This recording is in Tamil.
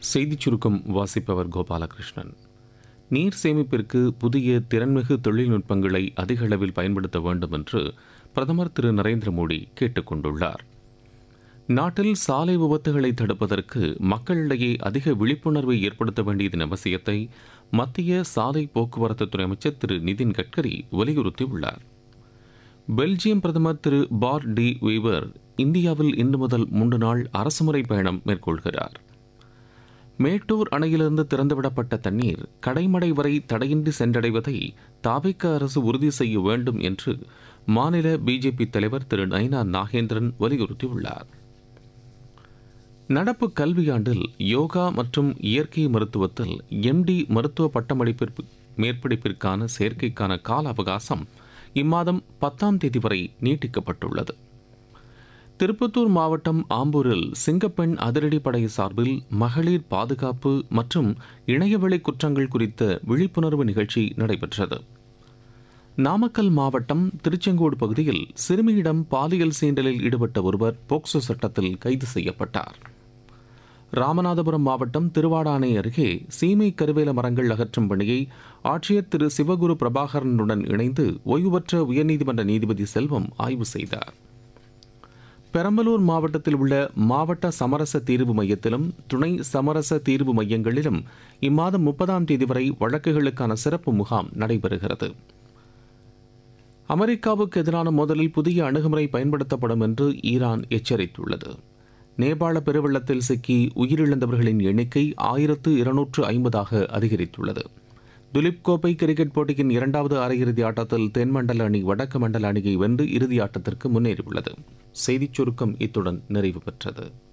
செய்திச் சுருக்கம் வாசிப்பவர் கோபாலகிருஷ்ணன் நீர் சேமிப்பிற்கு புதிய திறன்மிகு தொழில்நுட்பங்களை அதிக அளவில் பயன்படுத்த வேண்டும் என்று பிரதமர் திரு நரேந்திர மோடி கேட்டுக் கொண்டுள்ளார் நாட்டில் சாலை விபத்துகளை தடுப்பதற்கு மக்களிடையே அதிக விழிப்புணர்வை ஏற்படுத்த வேண்டியதன் அவசியத்தை மத்திய சாலை போக்குவரத்து துறை அமைச்சர் திரு நிதின் கட்கரி வலியுறுத்தியுள்ளார் பெல்ஜியம் பிரதமர் திரு பார் டி வீவர் இந்தியாவில் இன்று முதல் மூன்று நாள் அரசுமுறை பயணம் மேற்கொள்கிறார் மேட்டூர் அணையிலிருந்து திறந்துவிடப்பட்ட தண்ணீர் கடைமடை வரை தடையின்றி சென்றடைவதை தாவிக்க அரசு உறுதி செய்ய வேண்டும் என்று மாநில பிஜேபி தலைவர் திரு நைனா நாகேந்திரன் வலியுறுத்தியுள்ளார் நடப்பு கல்வியாண்டில் யோகா மற்றும் இயற்கை மருத்துவத்தில் எம்டி மருத்துவ பட்டமளிப்பிற்கு மேற்படிப்பிற்கான சேர்க்கைக்கான கால அவகாசம் இம்மாதம் பத்தாம் தேதி வரை நீட்டிக்கப்பட்டுள்ளது திருப்பத்தூர் மாவட்டம் ஆம்பூரில் சிங்கப்பெண் அதிரடிப்படை சார்பில் மகளிர் பாதுகாப்பு மற்றும் இணையவெளி குற்றங்கள் குறித்த விழிப்புணர்வு நிகழ்ச்சி நடைபெற்றது நாமக்கல் மாவட்டம் திருச்செங்கோடு பகுதியில் சிறுமியிடம் பாலியல் சீண்டலில் ஈடுபட்ட ஒருவர் போக்சோ சட்டத்தில் கைது செய்யப்பட்டார் ராமநாதபுரம் மாவட்டம் திருவாடானை அருகே சீமை கருவேல மரங்கள் அகற்றும் பணியை ஆட்சியர் திரு சிவகுரு பிரபாகரனுடன் இணைந்து ஓய்வு பெற்ற உயர்நீதிமன்ற நீதிபதி செல்வம் ஆய்வு செய்தார் பெரம்பலூர் மாவட்டத்தில் உள்ள மாவட்ட சமரச தீர்வு மையத்திலும் துணை சமரச தீர்வு மையங்களிலும் இம்மாதம் முப்பதாம் தேதி வரை வழக்குகளுக்கான சிறப்பு முகாம் நடைபெறுகிறது அமெரிக்காவுக்கு எதிரான மோதலில் புதிய அணுகுமுறை பயன்படுத்தப்படும் என்று ஈரான் எச்சரித்துள்ளது நேபாள பெருவெள்ளத்தில் சிக்கி உயிரிழந்தவர்களின் எண்ணிக்கை ஆயிரத்து இருநூற்று ஐம்பதாக அதிகரித்துள்ளது துலிப் கோப்பை கிரிக்கெட் போட்டியின் இரண்டாவது அரையிறுதி ஆட்டத்தில் தென்மண்டல அணி வடக்கு மண்டல அணியை வென்று இறுதி ஆட்டத்திற்கு முன்னேறியுள்ளது செய்திச் சுருக்கம் இத்துடன் நிறைவு பெற்றது